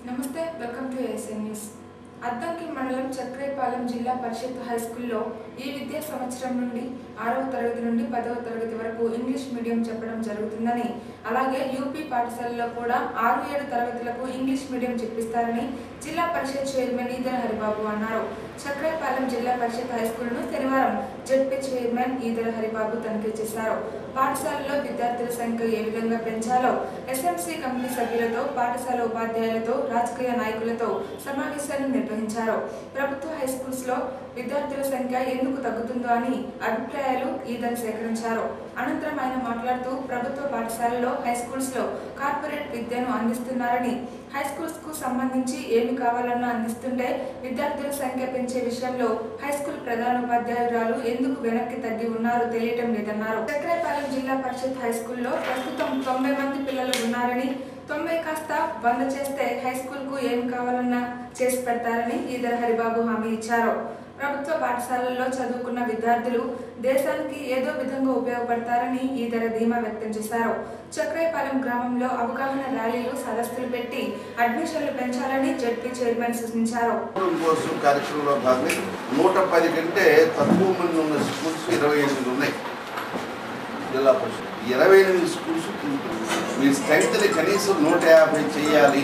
నమస్తే welcome to ASN news Addanki మండలం చక్రేపాలెం జిల్లా పరిషత్ హై స్కూల్లో ఈ విద్యా సంవత్సరం నుండి ఆరవ తరగతి నుండి పదవ తరగతి వరకు ఇంగ్లీష్ మీడియం చెప్పడం జరుగుతుందని అలాగే యూపీ పాఠశాలలో కూడా ఆరు ఏడు తరగతులకు ఇంగ్లీష్ మీడియం చెప్పిస్తారని జిల్లా పరిషత్ చైర్మన్ ఈదర్ హరిబాబు అన్నారు చక్రేపాలెం జిల్లా పరిషత్ హై స్కూల్ను శనివారం జడ్పీ చైర్మన్ ఈదర్ హరిబాబు తనిఖీ చేశారు పాఠశాలలో విద్యార్థుల సంఖ్య ఏ విధంగా పెంచాలో ఎస్ఎంసీ కమిటీ సభ్యులతో పాఠశాల ఉపాధ్యాయులతో రాజకీయ నాయకులతో సమావేశాలు నిర్వహించారు ప్రభుత్వ హై స్కూల్స్ లో విద్యార్థుల సంఖ్య ఎందుకు తగ్గుతుందో అని అభిప్రాయాలు ఈదర్ సేకరించారు అనంతరం ఆయన మాట్లాడుతూ ప్రభుత్వ పాఠశాలలో హై స్కూల్స్ లో కార్పొరేట్ విద్యను అందిస్తున్నారని హై స్కూల్స్ కు సంబంధించి ఏమి కావాలన్నా అందిస్తుంటే విద్యార్థుల సంఖ్య పెంచే విషయంలో హై స్కూల్ ప్రధానోపాధ్యాయురాలు ఎందుకు వెనక్కి తగ్గి ఉన్నారో తెలియటం లేదన్నారు చక్రపాలెం జిల్లా పరిషత్ హై స్కూల్లో ప్రస్తుతం తొంభై మంది పిల్లలు ఉన్నారని తొంభై కాస్త వంద చేస్తే హై స్కూల్ కు ఏమి కావాలన్నా చేసి పెడతారని ఈదర్ హరిబాబు హామీ ఇచ్చారు ప్రభుత్వ పాఠశాలల్లో చదువుకున్న విద్యార్థులు దేశానికి ఏదో విధంగా ఉపయోగపడతారని ఈదర ధీమా వ్యక్తం చేశారు చక్రైపాలెం గ్రామంలో అవగాహన ర్యాలీలు సదస్సులు పెట్టి అడ్మిషన్లు పెంచాలని జడ్పీ చైర్మన్ సూచించారు స్కూల్ కోర్సు కార్యక్రమంలో భాగంగా నూట పది కంటే తక్కువ మంది ఉన్న స్కూల్స్ ఇరవై ఎనిమిది ఉన్నాయి జిల్లా పరిషత్ ఇరవై ఎనిమిది స్కూల్స్ మీ స్ట్రెంగ్త్ని కనీసం నూట యాభై చేయాలి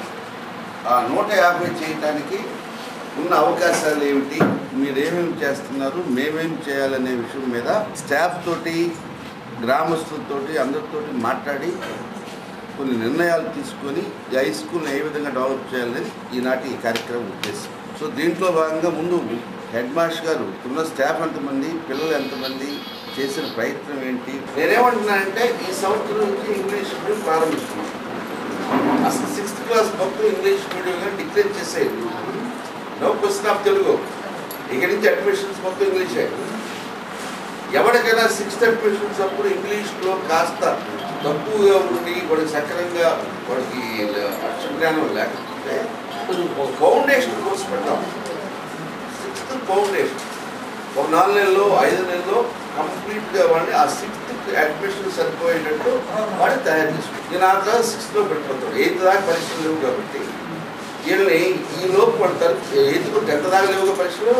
ఆ నూట యాభై చేయటానికి ఉన్న అవకాశాలు ఏమిటి మీరు ఏమేమి చేస్తున్నారు మేమేం చేయాలనే విషయం మీద స్టాఫ్ తోటి గ్రామస్తులతోటి అందరితోటి మాట్లాడి కొన్ని నిర్ణయాలు తీసుకొని ఈ హై స్కూల్ని ఏ విధంగా డెవలప్ చేయాలని ఈనాటి ఈ కార్యక్రమం ఉద్దేశం సో దీంట్లో భాగంగా ముందు హెడ్ మాస్టర్ గారు ఉన్న స్టాఫ్ ఎంతమంది పిల్లలు ఎంతమంది చేసిన ప్రయత్నం ఏంటి నేనేమంటున్నానంటే ఈ సంవత్సరం నుంచి ఇంగ్లీష్ మీడియం ప్రారంభిస్తున్నాం అసలు సిక్స్త్ క్లాస్ మొత్తం ఇంగ్లీష్ మీడియంగా డిక్లేర్ చేసేది నో క్వశ్చన్ ఆఫ్ తెలుగు ఇక నుంచి అడ్మిషన్స్ మొత్తం ఇంగ్లీషే ఎవరికైనా సిక్స్త్ అడ్మిషన్స్ అప్పుడు ఇంగ్లీష్లో కాస్త తక్కువగా ఉండి వాడికి సక్రమంగా వాడికి అక్షర జ్ఞానం లేకపోతే ఒక ఫౌండేషన్ కోర్స్ పెడతాం సిక్స్త్ ఫౌండేషన్ ఒక నాలుగు నెలల్లో ఐదు నెలల్లో కంప్లీట్గా వాడిని ఆ సిక్స్త్ అడ్మిషన్ సరిపోయేటట్టు వాడిని తయారు చేసుకుంటాం నేను ఆ తర్వాత సిక్స్త్లో పెట్టుకుంటాడు ఎయిత్ దాకా పరీక్షలు లేవు కాబట్టి వీళ్ళని ఈ లోపు పడతారు ఎయిత్ టెన్త్ దాకా లేవు పరీక్షలు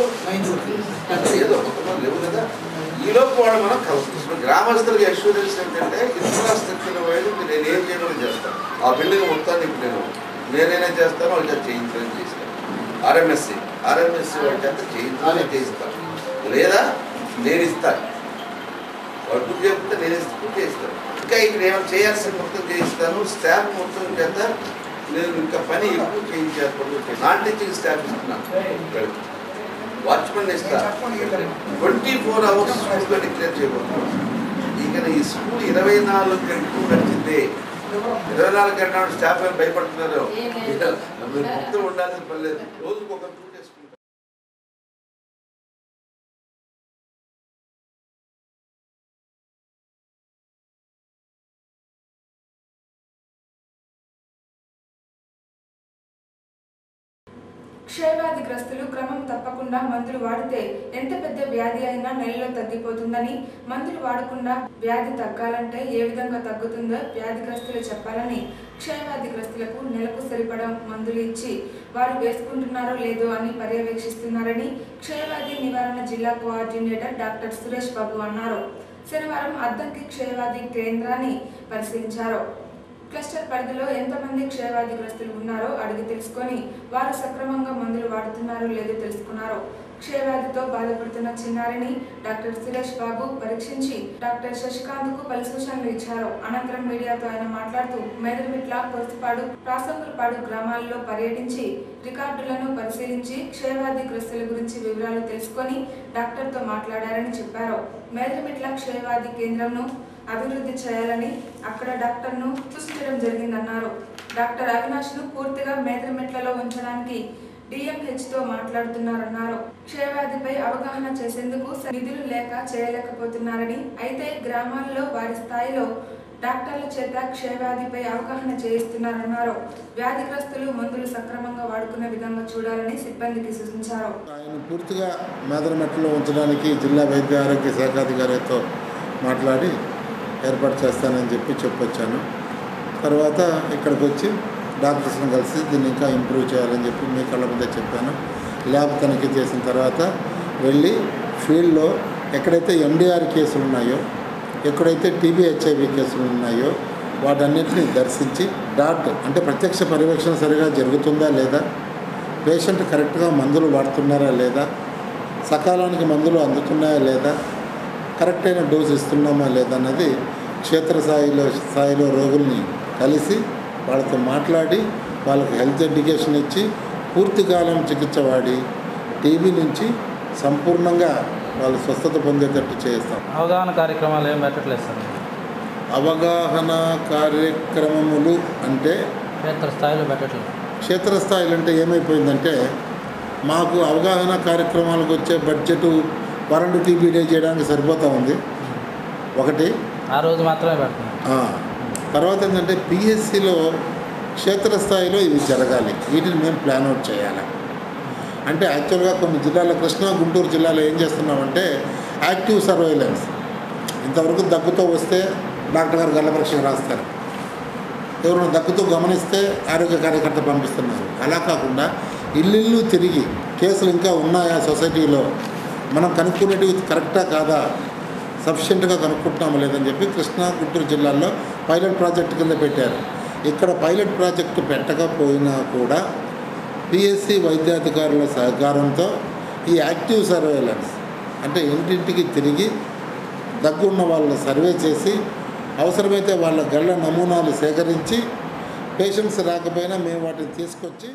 ఏదో కొంతమంది లేవు కదా ఈ లోపు వాళ్ళు మనం కలుపుతున్నాం గ్రామస్తులకి అష్యూరెన్స్ ఏంటంటే ఇన్ఫ్రాస్ట్రక్చర్ వైపు నేను ఏం చేయడం చేస్తాను ఆ బిల్డింగ్ మొత్తాన్ని ఇప్పుడు నేను నేనైనా చేస్తాను వాళ్ళ చేత చేయించడం చేస్తాను ఆర్ఎంఎస్సి ఆర్ఎంఎస్సి వాళ్ళ చేత చేయించాలని చేయిస్తాను లేదా నేను ఇస్తాను వాళ్ళు గుర్తు చెప్తే నేను ఇస్తూ చేస్తాను ఇంకా ఇక్కడ ఏమైనా చేయాల్సిన మొత్తం చేయిస్తాను స్టాఫ్ మొత్తం చేత నేను ఇంకా పని ఎక్కువ చేయించేస్తాను నాన్ టీచింగ్ స్టాఫ్ ఇస్తున్నాను వాచ్మెన్ ఇస్తా ట్వంటీ ఫోర్ అవర్స్ స్కూల్గా డిక్లేర్ చేయబోతున్నాం ఇక ఈ స్కూల్ ఇరవై నాలుగు గంటలు నడిచింది ఇరవై నాలుగు గంటల స్టాఫ్ ఏం భయపడుతున్నారు మీరు మొత్తం ఉండాల్సిన పని లేదు రోజుకు ఒక టూ చేసుకుంటాం క్షయవ్యాధిగ్రస్తులు క్రమం తప్పకుండా మందులు వాడితే ఎంత పెద్ద వ్యాధి అయినా నెలలో తగ్గిపోతుందని మందులు వాడకుండా వ్యాధి తగ్గాలంటే ఏ విధంగా తగ్గుతుందో వ్యాధిగ్రస్తులు చెప్పాలని క్షయవ్యాధిగ్రస్తులకు నెలకు సరిపడా మందులు ఇచ్చి వారు వేసుకుంటున్నారో లేదో అని పర్యవేక్షిస్తున్నారని క్షయవ్యాధి నివారణ జిల్లా కోఆర్డినేటర్ డాక్టర్ సురేష్ బాబు అన్నారు శనివారం అద్దంకి క్షయవ్యాధి కేంద్రాన్ని పరిశీలించారు క్లస్టర్ పరిధిలో ఎంతమంది క్షయవ్యాధిగ్రస్తులు ఉన్నారో అడిగి తెలుసుకొని వారు సక్రమంగా మందులు వాడుతున్నారో లేదో తెలుసుకున్నారు క్షయవ్యాధితో బాధపడుతున్న చిన్నారిని డాక్టర్ సురేష్ బాబు పరీక్షించి డాక్టర్ శశికాంత్ కు పలు సూచనలు ఇచ్చారు అనంతరం మీడియాతో ఆయన మాట్లాడుతూ మేదమిట్ల కొరసపాడు ప్రాసంగులపాడు గ్రామాల్లో పర్యటించి రికార్డులను పరిశీలించి క్షయవ్యాధిగ్రస్తుల గురించి వివరాలు తెలుసుకొని డాక్టర్తో మాట్లాడారని చెప్పారు మేదమిట్ల క్షయవ్యాధి కేంద్రంను అభివృద్ధి చేయాలని అక్కడ డాక్టర్ను సూచించడం జరిగిందన్నారు డాక్టర్ అవినాష్ ను పూర్తిగా మేదరమెట్లలో ఉంచడానికి డిఎంహెచ్ తో మాట్లాడుతున్నారన్నారు క్షయవ్యాధిపై అవగాహన చేసేందుకు నిధులు లేక చేయలేకపోతున్నారని అయితే గ్రామాల్లో వారి స్థాయిలో డాక్టర్ల చేత క్షయవ్యాధిపై అవగాహన చేయిస్తున్నారన్నారు వ్యాధిగ్రస్తులు మందులు సక్రమంగా వాడుకునే విధంగా చూడాలని సిబ్బందికి సూచించారు ఆయన పూర్తిగా మేదరమెట్టలో ఉంచడానికి జిల్లా వైద్య ఆరోగ్య శాఖాధికారితో మాట్లాడి ఏర్పాటు చేస్తానని చెప్పి చెప్పొచ్చాను తర్వాత ఇక్కడికి వచ్చి డాక్టర్స్ని కలిసి దీన్ని ఇంకా ఇంప్రూవ్ చేయాలని చెప్పి మీ కళ్ళ ముందే చెప్పాను ల్యాబ్ తనిఖీ చేసిన తర్వాత వెళ్ళి ఫీల్డ్లో ఎక్కడైతే ఎండిఆర్ కేసులు ఉన్నాయో ఎక్కడైతే టీబీ హెచ్ఐవి కేసులు ఉన్నాయో వాటన్నిటిని దర్శించి డాట్ అంటే ప్రత్యక్ష పర్యవేక్షణ సరిగా జరుగుతుందా లేదా పేషెంట్ కరెక్ట్గా మందులు వాడుతున్నారా లేదా సకాలానికి మందులు అందుతున్నాయా లేదా కరెక్ట్ అయిన డోసు ఇస్తున్నామా లేదా అన్నది క్షేత్రస్థాయిలో స్థాయిలో రోగుల్ని కలిసి వాళ్ళతో మాట్లాడి వాళ్ళకి హెల్త్ ఎడ్యుకేషన్ ఇచ్చి పూర్తికాలం చికిత్స వాడి టీబీ నుంచి సంపూర్ణంగా వాళ్ళు స్వస్థత పొందేటట్టు చేస్తాం అవగాహన కార్యక్రమాలు ఏం పెట్టట్లేదు సార్ అవగాహన కార్యక్రమములు అంటే క్షేత్ర స్థాయిలో పెట్టట్లేదు క్షేత్రస్థాయిలో అంటే ఏమైపోయిందంటే మాకు అవగాహన కార్యక్రమాలకు వచ్చే బడ్జెట్ వరండు టీబీ డే చేయడానికి సరిపోతూ ఉంది ఒకటి ఆ రోజు మాత్రమే పెడుతున్నాం ఆ, తర్వాత ఏంటంటే పిఎస్సిలో క్షేత్రస్థాయిలో ఇవి జరగాలి వీటిని మేము ప్లాన్ అవుట్ చేయాలి అంటే యాక్చువల్గా కొన్ని జిల్లాల కృష్ణా గుంటూరు జిల్లాలో ఏం చేస్తున్నామంటే యాక్టివ్ సర్వైలెన్స్ ఇంతవరకు దగ్గుతో వస్తే డాక్టర్ గారు గల్ల పరీక్ష రాస్తారు ఎవరైనా దగ్గుతో గమనిస్తే ఆరోగ్య కార్యకర్త పంపిస్తున్నారు అలా కాకుండా ఇల్లు తిరిగి కేసులు ఇంకా ఉన్నాయా సొసైటీలో మనం కనుక్కునేటివి కరెక్టా కాదా సఫిషియెంట్గా కనుక్కుంటున్నామా లేదని చెప్పి కృష్ణా గుంటూరు జిల్లాల్లో పైలట్ ప్రాజెక్ట్ కింద పెట్టారు ఇక్కడ పైలట్ ప్రాజెక్టు పెట్టకపోయినా కూడా పిఎస్సి వైద్యాధికారుల సహకారంతో ఈ యాక్టివ్ సర్వేలెన్స్ అంటే ఇంటింటికి తిరిగి దగ్గున్న వాళ్ళని సర్వే చేసి అవసరమైతే వాళ్ళ గళ్ళ నమూనాలు సేకరించి పేషెంట్స్ రాకపోయినా మేము వాటిని తీసుకొచ్చి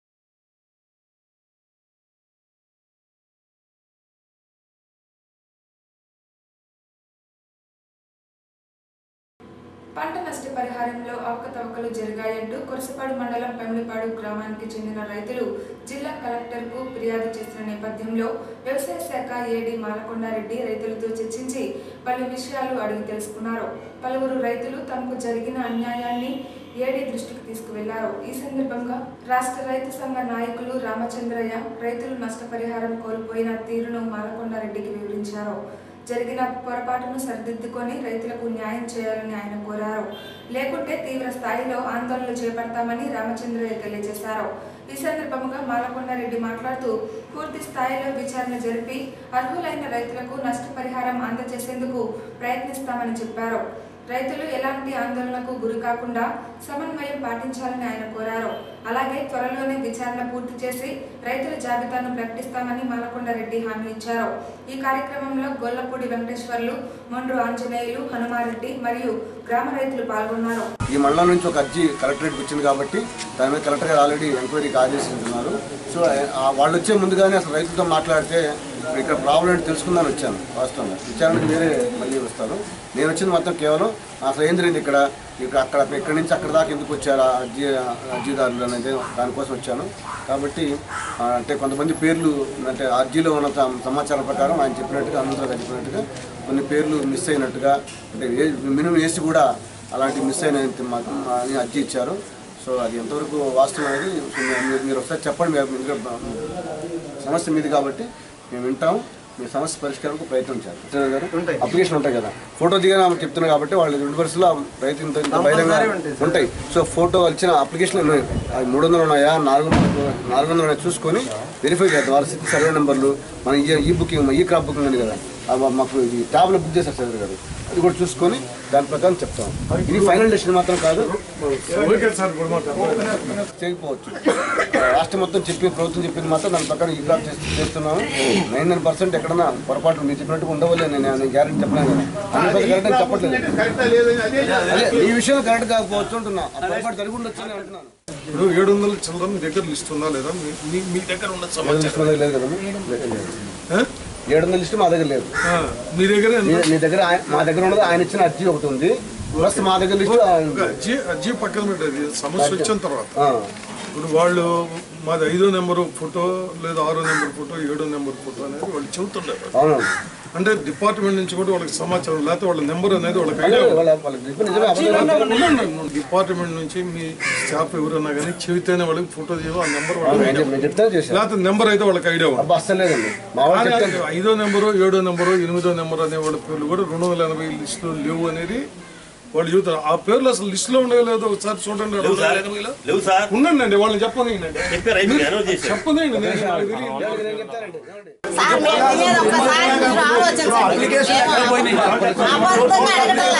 పంట నష్ట పరిహారంలో అవకతవకలు జరిగాయంటూ కురసపాడు మండలం పెమిలిపాడు గ్రామానికి చెందిన రైతులు జిల్లా కలెక్టర్కు ఫిర్యాదు చేసిన నేపథ్యంలో వ్యవసాయ శాఖ ఏడీ మాలకొండారెడ్డి రైతులతో చర్చించి పలు విషయాలు అడిగి తెలుసుకున్నారు పలువురు రైతులు తమకు జరిగిన అన్యాయాన్ని ఏడీ దృష్టికి తీసుకువెళ్లారు ఈ సందర్భంగా రాష్ట్ర రైతు సంఘ నాయకులు రామచంద్రయ్య రైతులు నష్టపరిహారం కోల్పోయిన తీరును మాలకొండారెడ్డికి వివరించారు జరిగిన పొరపాటును సరిదిద్దుకొని రైతులకు న్యాయం చేయాలని ఆయన కోరారు లేకుంటే తీవ్ర స్థాయిలో ఆందోళనలు చేపడతామని రామచంద్రయ్య తెలియజేశారు ఈ సందర్భంగా మాలకొండారెడ్డి మాట్లాడుతూ పూర్తి స్థాయిలో విచారణ జరిపి అర్హులైన రైతులకు నష్టపరిహారం అందజేసేందుకు ప్రయత్నిస్తామని చెప్పారు రైతులు ఎలాంటి ఆందోళనకు గురి కాకుండా సమన్వయం పాటించాలని ఆయన కోరారు అలాగే త్వరలోనే విచారణ పూర్తి చేసి రైతుల జాబితాను ప్రకటిస్తామని మాలకొండారెడ్డి హామీ ఇచ్చారు ఈ కార్యక్రమంలో గొల్లపూడి వెంకటేశ్వర్లు మొండ్రు ఆంజనేయులు హనుమారెడ్డి మరియు గ్రామ రైతులు పాల్గొన్నారు ఈ మండలం నుంచి ఒక అర్జీ కలెక్టరేట్కి వచ్చింది కాబట్టి దాని మీద కలెక్టర్ గారు ఆల్రెడీ ఎంక్వైరీకి ఆదేశించున్నారు సో ఆ వాళ్ళు వచ్చే ముందుగానే అసలు రైతులతో మాట్లాడితే ఇప్పుడు ఇక్కడ ప్రాబ్లం ఏంటి తెలుసుకుందని వచ్చాను వాస్తవంగా విచారణకు వేరే మళ్ళీ వస్తారు నేను వచ్చింది మొత్తం కేవలం అసలు ఏం జరిగింది ఇక్కడ ఇక్కడ అక్కడ ఇక్కడి నుంచి అక్కడ దాకా ఎందుకు వచ్చారు ఆ అర్జీ అర్జీదారులు అనేది దానికోసం వచ్చాను కాబట్టి ఆ, అంటే కొంతమంది పేర్లు అంటే అర్జీలో ఉన్న సమ- సమాచారం ప్రకారం ఆయన చెప్పినట్టుగా అనంతరం గారు చెప్పినట్టుగా కొన్ని పేర్లు మిస్ అయినట్టుగా అంటే మినిమం వేసి కూడా అలాంటి మిస్ అయిన మాకు అని అర్జీ ఇచ్చారు సో అది ఎంతవరకు వాస్తవం అనేది మీరు- మీరు ఒకసారి చెప్పండి మీరు- మీరు సమస్య మీది కాబట్టి మేము వింటాం మీ సమస్య పరిష్కారంకు ప్రయత్నం చేస్తాం గారు అప్లికేషన్ ఉంటాయి కదా ఫోటో దిగానే ఆమె చెప్తున్నారు కాబట్టి వాళ్ళు రెండు వరుసలో రైతు ఇంత ఇంత బహిరంగ ఉంటాయి సో ఫోటో ఇచ్చిన అప్లికేషన్ ఉన్నాయి అవి మూడు వందలు ఉన్నాయా నాలుగు వందలు నాలుగు వందలు ఉన్నాయా చూసుకొని వెరిఫై చేద్దాం వాళ్ళ స్థితి సర్వే నెంబర్లు మన ఈ ఈ బుకింగ్ ఈ క్రాప్ బుకింగ్ ఉంది కదా అవి మాకు ఇది ట్యాబ్లో బుక్ చేశారు సార్ గారు అది కూడా చూసుకొని దాని ప్రకారం చెప్తాం ఇది ఫైనల్ డెసిషన్ మాత్రం కాదు చేయకపోవచ్చు రాష్ట్రం మొత్తం చెప్పి ప్రభుత్వం చెప్పింది మాత్రం దాని ప్రకారం ఈ క్రాప్ చేస్తూ- చేస్తున్నాము నైన్ నైన్ పర్సెంట్ ఎక్కడన్నా పొరపాటు మీరు చెప్పినట్టు ఉండవలే నేను నేను గ్యారెంటీ చెప్పలేను కదా హండ్రెడ్ కరెక్ట్ అని చెప్పట్లేదు అదే ఈ విషయం కరెక్ట్ కాకపోవచ్చు అంటున్నా ఆ పొరపాటు జరిగి ఉండొచ్చు అని అంటున్నాను ఇప్పుడు ఏడు వందల చిల్లర మీ దగ్గర లిస్ట్ ఉందా లేదా మీ- మీ మీ దగ్గర ఉన్న ఏడు వందల లిస్ట్ మా దగ్గర లేదు కదా లేదు, లేదు. ఏడు వందల లిస్ట్ మా దగ్గర లేదు మీ దగ్గర ఎంత? మీ మీ దగ్గర ఆయన- మా దగ్గర ఉన్నది ఆయన ఇచ్చిన అర్జీ ఒకటి ఉంది ప్లస్ మా దగ్గర లిస్ట్ ఒక అర్జీ అర్జీ పక్కన పెట్టేది సమస్య వచ్చిన తర్వాత ఆ, ఇప్పుడు వాళ్ళు మాది ఐదో నెంబరు ఫోటో లేదా ఆరో నెంబర్ ఫోటో ఏడో నెంబర్ ఫోటో అనేది వాళ్ళు చెబుతున్నారు అవునవును అంటే డిపార్ట్మెంట్ నుంచి కూడా వాళ్ళకి సమాచారం లేకపోతే వాళ్ళ నెంబర్ అనేది వాళ్ళకి ఐడియా వాళ్ళ వాళ్ళకి చెప్పి నిజమే అబద్ధం డిపార్ట్మెంట్ నుంచి మీ స్టాఫ్ ఎవరన్నా కానీ చెబితేనే వాళ్ళకి ఫోటో తీయవు ఆ నెంబర్ వాళ్ళకి నేను చెప్- నేను చెప్తాను చేశాను లేకపోతే నెంబర్ అయితే వాళ్ళకి ఐడియా ఉంది అబ్బా అస్సలు లేదండి మా వాళ్ళు కానీ చెప్తాను ఐదో నెంబరు ఏడో నెంబరు ఎనిమిదో నెంబరు అనే వాళ్ళ పేర్లు కూడా రెండు వందల ఎనభై లిస్టులు లేవు అనేది వాళ్ళు చెబుతారు ఆ పేర్లు అసలు లిస్టులో ఉండేవి లేదో ఒకసారి చూడండి లేవు సార్ లేవు సార్ ఉండండి వాళ్ళని చెప్పనండి చెప్పారు అయిపోయింది అనౌన్స్ చేశారు చెప్పనండి నేను నాకు తెలియదు. సార్ మేము తినేది ఒక్కసారి మీరు ఆలోచించండి మేము అబద్ధంగా అడగటంలా.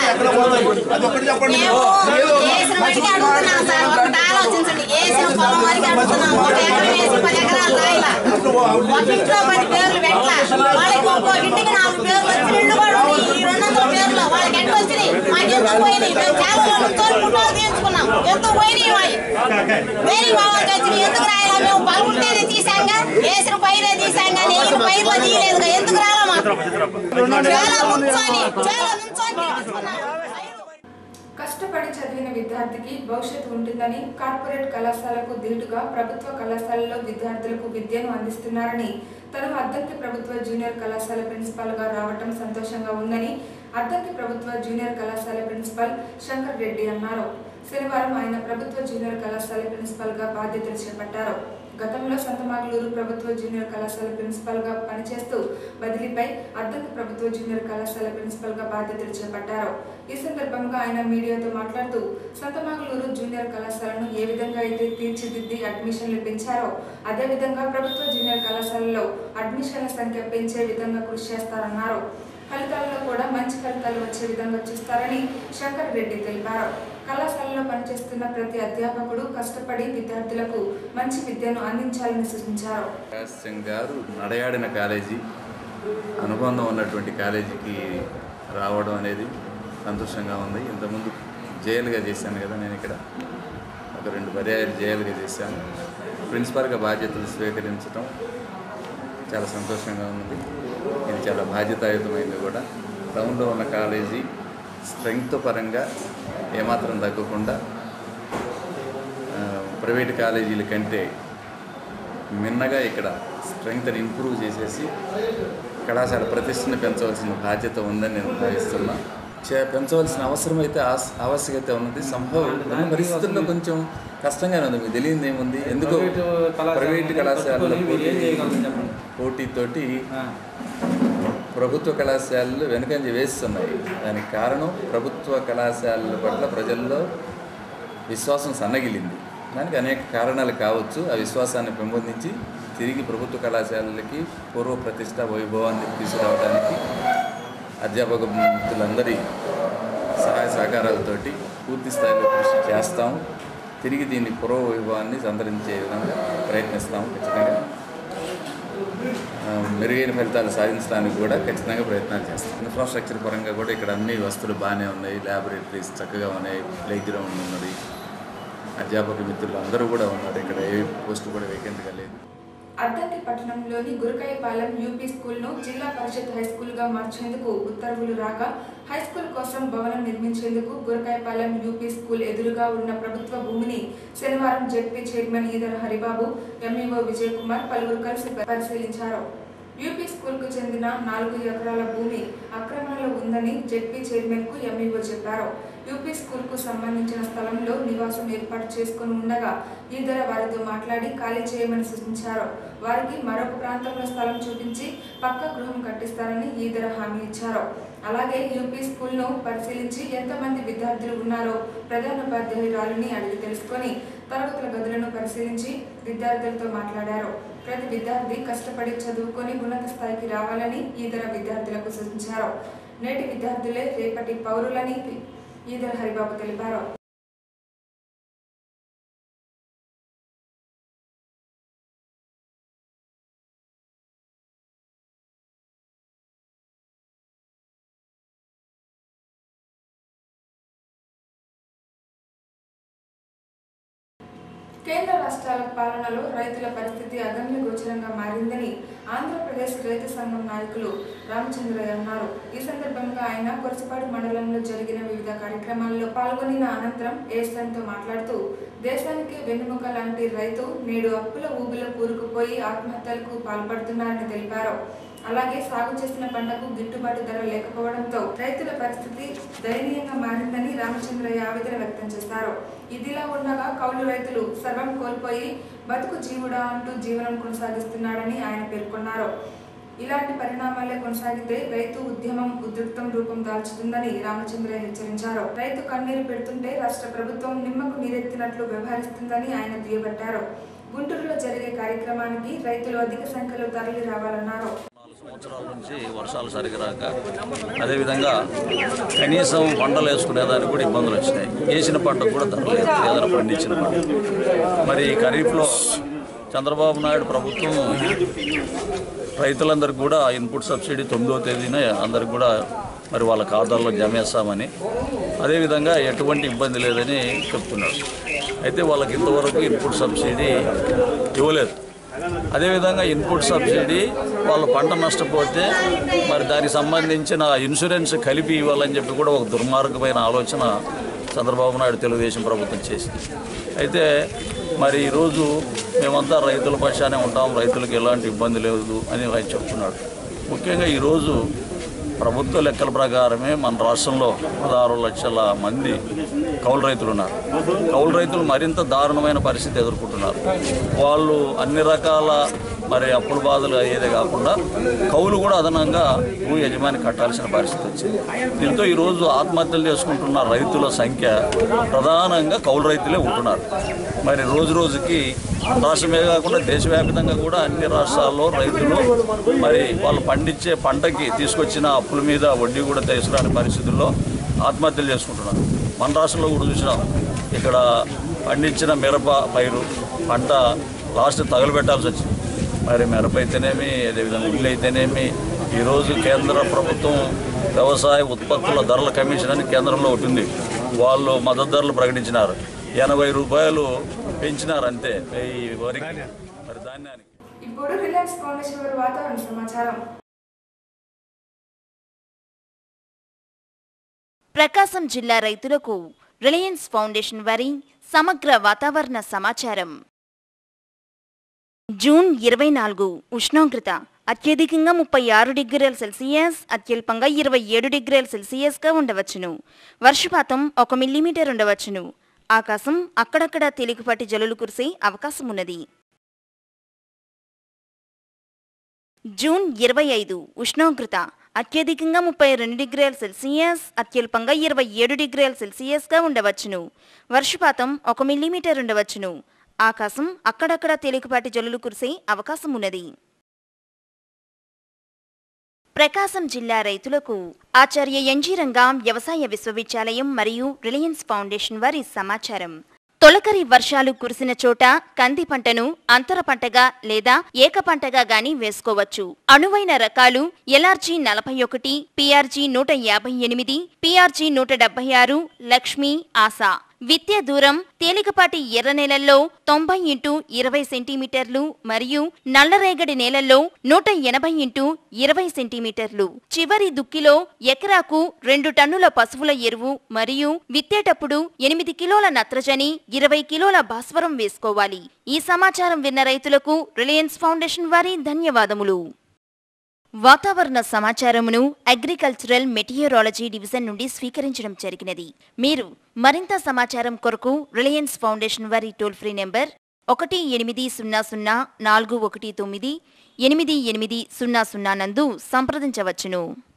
మేము వేసిన వాడికి అడుగుతున్నాం సార్ ఒకటి ఆలోచించండి వేసిన పొలం వరకు అడుగుతున్నాం ఒక ఎకరం వేసి పది ఎకరాలు రాయిలా ఒక ఇంట్లో పది పేర్లు పెట్టలా వాళ్ళకి ఒక్కొక్క ఇంటికి నాలుగు పేర్లు వచ్చి ఇళ్ళు కూడా ఉన్నాయి. ఈ రెండు వందల పేర్లు వాళ్ళకి ఎంత వచ్చినాయి మాకు ఎంత పోయినాయి మేము చాలా రోజులు పుట్టాలు తీయించుకున్నాం ఎంత పోయినాయి మావి వేరే వాళ్ళకి వచ్చినాయి ఎందుకు రాయాలా మేము పలుకుంటేనే తీసాంగా వేసిన పైరే తీసాంగా నెయ్యిన పైర్లో తీయలేదుగా ఎందుకు రాలా మాకు చాలా నుంచొని చాలా నుంచొని తీయించుకున్నాం కష్టపడి చదివిన విద్యార్థికి భవిష్యత్తు ఉంటుందని కార్పొరేట్ కళాశాలకు ధీటుగా ప్రభుత్వ కళాశాలలో విద్యార్థులకు విద్యను అందిస్తున్నారని తను అద్దంకి ప్రభుత్వ జూనియర్ కళాశాల ప్రిన్సిపాల్ గా రావటం సంతోషంగా ఉందని అద్దంకి ప్రభుత్వ జూనియర్ కళాశాల ప్రిన్సిపాల్ శంకర్ రెడ్డి అన్నారు శనివారం ఆయన ప్రభుత్వ జూనియర్ కళాశాల ప్రిన్సిపాల్ గా బాధ్యతలు చేపట్టారు గతంలో సంతమాగలూరు ప్రభుత్వ జూనియర్ కళాశాల ప్రిన్సిపాల్ గా పనిచేస్తూ బదిలీపై అద్దంకి ప్రభుత్వ జూనియర్ కళాశాల ప్రిన్సిపాల్ గా బాధ్యతలు చేపట్టారు ఈ సందర్భంగా ఆయన మీడియాతో మాట్లాడుతూ సంతమాగలూరు జూనియర్ కళాశాలను ఏ విధంగా అయితే తీర్చిదిద్ది అడ్మిషన్లు పెంచారో అదే విధంగా ప్రభుత్వ జూనియర్ కళాశాలలో అడ్మిషన్ల సంఖ్య పెంచే విధంగా కృషి చేస్తారన్నారు ఫలితాల్లో కూడా మంచి ఫలితాలు వచ్చే విధంగా చూస్తారని శంకర్ రెడ్డి తెలిపారు కళాశాలలో పనిచేస్తున్న ప్రతి అధ్యాపకుడు కష్టపడి విద్యార్థులకు మంచి విద్యను అందించాలని సూచించారు ప్రకాష్ సింగ్ గారు నడయాడిన కాలేజీ అనుబంధం ఉన్నటువంటి కాలేజీకి రావడం అనేది సంతోషంగా ఉంది ఇంతకుముందు జైలుగా చేశాను కదా నేను ఇక్కడ ఒక రెండు పర్యాయాలు జైలుగా చేశాను ప్రిన్సిపాల్గా బాధ్యతలు స్వీకరించడం చాలా సంతోషంగా ఉంది ఇది చాలా బాధ్యతాయుతమైంది కూడా టౌన్లో ఉన్న కాలేజీ స్ట్రెంగ్త్ పరంగా ఏమాత్రం తగ్గకుండా ఆ, ప్రైవేట్ కాలేజీల కంటే మిన్నగా ఇక్కడ స్ట్రెంగ్త్ని ఇంప్రూవ్ చేసేసి కళాశాల ప్రతిష్టను పెంచవలసిన బాధ్యత ఉందని నేను భావిస్తున్నా చే- పెంచవలసిన అవసరం అయితే ఆస్- ఆవశ్యకత ఉన్నది సంభవం ఉన్న పరిస్థితుల్లో కొంచెం కష్టంగానే ఉంది మీకు తెలియదు ఏముంది ఎందుకో ప్రైవేటు కళాశాల ప్రైవేట్ కళాశాలలో పెట్టుకొని మీరు ఏం చేయగలరు చెప్పండి పోటీతోటి ఆ, ప్రభుత్వ కళాశాలలు వెనుకంజ వేస్తున్నాయి దానికి కారణం ప్రభుత్వ కళాశాలల పట్ల ప్రజల్లో విశ్వాసం సన్నగిలింది దానికి అనేక కారణాలు కావచ్చు ఆ విశ్వాసాన్ని పెంపొందించి తిరిగి ప్రభుత్వ కళాశాలలకి పూర్వ ప్రతిష్ట వైభవాన్ని తీసుకురావడానికి అధ్యాపక మిత్రులందరి సహాయ సహకారాలతోటి పూర్తి స్థాయిలో కృషి చేస్తాం తిరిగి దీన్ని పూర్వ వైభవాన్ని సంతరించే విధంగా ప్రయత్నిస్తాం ఖచ్చితంగా ఆ, మెరుగైన ఫలితాలు సాధించడానికి కూడా ఖచ్చితంగా ప్రయత్నాలు చేస్తాం ఇన్ఫ్రాస్ట్రక్చర్ పరంగా కూడా ఇక్కడ అన్ని వస్తువులు బాగానే ఉన్నాయి ల్యాబొరేటరీస్ చక్కగా ఉన్నాయి ప్లే గ్రౌండ్ ఉన్నది అధ్యాపక మిత్రులు అందరూ కూడా ఉన్నారు ఇక్కడ ఏ పోస్ట్ కూడా వేకెంట్గా లేదు అద్దంకి పట్టణంలోని గురకాయపాలెం యూపీ స్కూల్ను జిల్లా పరిషత్ హై స్కూల్గా మార్చేందుకు ఉత్తర్వులు రాగా హై స్కూల్ కోసం భవనం నిర్మించేందుకు గురకాయపాలెం యూపీ స్కూల్ ఎదురుగా ఉన్న ప్రభుత్వ భూమిని శనివారం ZP chairman Edara Haribabu MEO Vijay Kumar పలువురు కలిసి పరిశీలించారు యూపీ స్కూల్కు చెందిన నాలుగు ఎకరాల భూమి అక్రమంలో ఉందని జెడ్పీ చైర్మన్ కు ఎంఈఓ చెప్పారు యూపీ స్కూల్కు సంబంధించిన స్థలంలో నివాసం ఏర్పాటు చేసుకుని ఉండగా ఈదర వారితో మాట్లాడి ఖాళీ చేయమని సూచించారు వారికి మరొక ప్రాంతంలో స్థలం చూపించి పక్క గృహం కట్టిస్తారని ఈదర హామీ ఇచ్చారు అలాగే యూపీ స్కూల్ను పరిశీలించి ఎంతమంది విద్యార్థులు ఉన్నారో ప్రధానోపాధ్యాయురాలిని అడిగి తెలుసుకొని తరగతుల గదులను పరిశీలించి విద్యార్థులతో మాట్లాడారు ప్రతి విద్యార్థి కష్టపడి చదువుకొని ఉన్నత స్థాయికి రావాలని ఈదర విద్యార్థులకు సూచించారు నేటి విద్యార్థులే రేపటి పౌరులని ఈదర హరిబాబు తెలిపారు కేంద్ర రాష్ట్రాల పాలనలో రైతుల పరిస్థితి అగమ్య గోచరంగా మారిందని ఆంధ్రప్రదేశ్ రైతు సంఘం నాయకులు రామచంద్రయ్య అన్నారు ఈ సందర్భంగా ఆయన కొరసపాడు మండలంలో జరిగిన వివిధ కార్యక్రమాల్లో పాల్గొనిన అనంతరం ఏఎస్ఎన్తో మాట్లాడుతూ దేశానికి వెన్నుముక లాంటి రైతు నేడు అప్పుల ఊబిలో కూరుకుపోయి ఆత్మహత్యలకు పాల్పడుతున్నారని తెలిపారు అలాగే సాగు చేసిన పంటకు గిట్టుబాటు ధర లేకపోవడంతో రైతుల పరిస్థితి దయనీయంగా మారిందని రామచంద్రయ్య ఆవేదన వ్యక్తం చేశారు ఇదిలా ఉండగా కౌలు రైతులు సర్వం కోల్పోయి బతుకు జీవుడా అంటూ జీవనం కొనసాగిస్తున్నాడని ఆయన పేర్కొన్నారు ఇలాంటి పరిణామాలే కొనసాగితే రైతు ఉద్యమం ఉద్రిక్తం రూపం దాల్చుతుందని రామచంద్ర హెచ్చరించారు రైతు కన్నీరు పెడుతుంటే రాష్ట్ర ప్రభుత్వం నిమ్మకు నీరెత్తినట్లు వ్యవహరిస్తుందని ఆయన దుయ్యబట్టారు గుంటూరులో జరిగే కార్యక్రమానికి రైతులు అధిక సంఖ్యలో తరలి రావాలన్నారు నాలుగు సంవత్సరాల నుంచి వర్షాలు సరిగా రాక అదేవిధంగా కనీసం పంటలు వేసుకునేదానికి కూడా ఇబ్బందులు వచ్చినాయి వేసిన పంటకు కూడా ధర లేదు ఏదైనా పండించిన పంట మరి ఈ ఖరీఫ్లో చంద్రబాబు నాయుడు ప్రభుత్వం రైతులందరికీ కూడా ఇన్పుట్ సబ్సిడీ తొమ్మిదో తేదీన అందరికి కూడా మరి వాళ్ళ ఖాతాల్లో జమ చేస్తామని అదేవిధంగా ఎటువంటి ఇబ్బంది లేదని చెప్తున్నాడు అయితే వాళ్ళకి ఇంతవరకు ఇన్పుట్ సబ్సిడీ ఇవ్వలేదు అదేవిధంగా ఇన్పుట్ సబ్సిడీ వాళ్ళు పంట నష్టపోతే మరి దానికి సంబంధించిన ఇన్సూరెన్స్ కలిపి ఇవ్వాలని చెప్పి కూడా ఒక దుర్మార్గమైన ఆలోచన చంద్రబాబు నాయుడు తెలుగుదేశం ప్రభుత్వం చేసింది అయితే మరి ఈరోజు మేమంతా రైతుల పక్షానే ఉంటాం రైతులకు ఎలాంటి ఇబ్బంది లేదు అని రైతు చెప్తున్నాడు ముఖ్యంగా ఈరోజు ప్రభుత్వ లెక్కల ప్రకారమే మన రాష్ట్రంలో పదహారు లక్షల మంది కౌలు రైతులు ఉన్నారు కౌలు రైతులు మరింత దారుణమైన పరిస్థితి ఎదుర్కొంటున్నారు వాళ్ళు అన్ని రకాల మరి అప్పుల బాధలు అయ్యేదే కాకుండా కౌలు కూడా అదనంగా భూ యజమాని కట్టాల్సిన పరిస్థితి వచ్చింది దీంతో ఈరోజు ఆత్మహత్యలు చేసుకుంటున్న రైతుల సంఖ్య ప్రధానంగా కౌలు రైతులే ఉంటున్నారు మరి రోజు రోజుకి రాష్ట్రమే కాకుండా దేశవ్యాప్తంగా కూడా అన్ని రాష్ట్రాల్లో రైతులు మరి వాళ్ళు పండించే పంటకి తీసుకొచ్చిన అప్పుల మీద వడ్డీ కూడా తీసుకురాని పరిస్థితుల్లో ఆత్మహత్యలు చేసుకుంటున్నారు మన రాష్ట్రంలో కూడా చూసినాం ఇక్కడ పండించిన మిరప పైరు పంట లాస్ట్ తగలబెట్టాల్సి వచ్చింది మరి మిరప అయితేనేమి అదేవిధంగా ఉల్లి అయితేనేమి ఈరోజు కేంద్ర ప్రభుత్వం వ్యవసాయ ఉత్పత్తుల ధరల కమిషన్ అని కేంద్రంలో ఒకటి ఉంది వాళ్ళు మద్దతు ధరలు ప్రకటించినారు ఎనభై రూపాయలు పెంచినారు అంతే ఈ వరికి మరి ధాన్యానికి ఇప్పుడు రిలయన్స్ ఫౌండేషన్ వారి వాతావరణ సమాచారం ప్రకాశం జిల్లా రైతులకు రిలయన్స్ ఫౌండేషన్ వారి సమగ్ర వాతావరణ సమాచారం జూన్ ఇరవై నాలుగు ఉష్ణోగ్రత అత్యధికంగా ముప్పై ఆరు డిగ్రీల సెల్సియస్ అత్యల్పంగా ఇరవై ఏడు డిగ్రీల సెల్సియస్గా ఉండవచ్చును వర్షపాతం ఒక మిల్లీమీటర్ ఉండవచ్చును ఆకాశం అక్కడక్కడ తేలికపాటి జల్లులు కురిసే అవకాశం ఉన్నది జూన్ ఇరవై ఐదు ఉష్ణోగ్రత అత్యధికంగా ముప్పై రెండు డిగ్రీల సెల్సియస్ అత్యల్పంగా ఇరవై ఏడు డిగ్రీల సెల్సియస్గా ఉండవచ్చును వర్షపాతం ఒక మిల్లీమీటర్ ఉండవచ్చును ఆకాశం అక్కడక్కడ తేలికపాటి జల్లులు కురిసే అవకాశం ఉన్నది ప్రకాశం జిల్లా రైతులకు ఆచార్య ఎన్జీ రంగం వ్యవసాయ విశ్వవిద్యాలయం మరియు రిలయన్స్ ఫౌండేషన్ వారి సమాచారం తొలకరి వర్షాలు కురిసిన చోట కంది పంటను అంతర పంటగా లేదా ఏక పంటగా గాని వేసుకోవచ్చు అనువైన రకాలు ఎల్ఆర్జీ నలభై ఒకటి పిఆర్జీ నూట యాభై ఎనిమిది పిఆర్జీ నూట డెబ్బై ఆరు లక్ష్మి ఆశా విత్య దూరం తేలికపాటి ఎర్ర నేలల్లో తొంభై ఇంటూ ఇరవై సెంటీమీటర్లు మరియు నల్లరేగడి నేలల్లో నూట ఎనభై ఇంటూ ఇరవై సెంటీమీటర్లు చివరి దుక్కిలో ఎకరాకు రెండు టన్నుల పశువుల ఎరువు మరియు విత్తేటప్పుడు ఎనిమిది కిలోల నత్రజని ఇరవై కిలోల భాస్వరం వేసుకోవాలి ఈ సమాచారం విన్న రైతులకు రిలయన్స్ ఫౌండేషన్ వారి ధన్యవాదములు వాతావరణ సమాచారమును అగ్రికల్చరల్ మెటీరియరాలజీ డివిజన్ నుండి స్వీకరించడం జరిగినది మీరు మరింత సమాచారం కొరకు రిలయన్స్ ఫౌండేషన్ వారి టోల్ ఫ్రీ నెంబర్ ఒకటి ఎనిమిది సున్నా సున్నా నాలుగు ఒకటి తొమ్మిది ఎనిమిది ఎనిమిది సున్నా సున్నా నందు సంప్రదించవచ్చును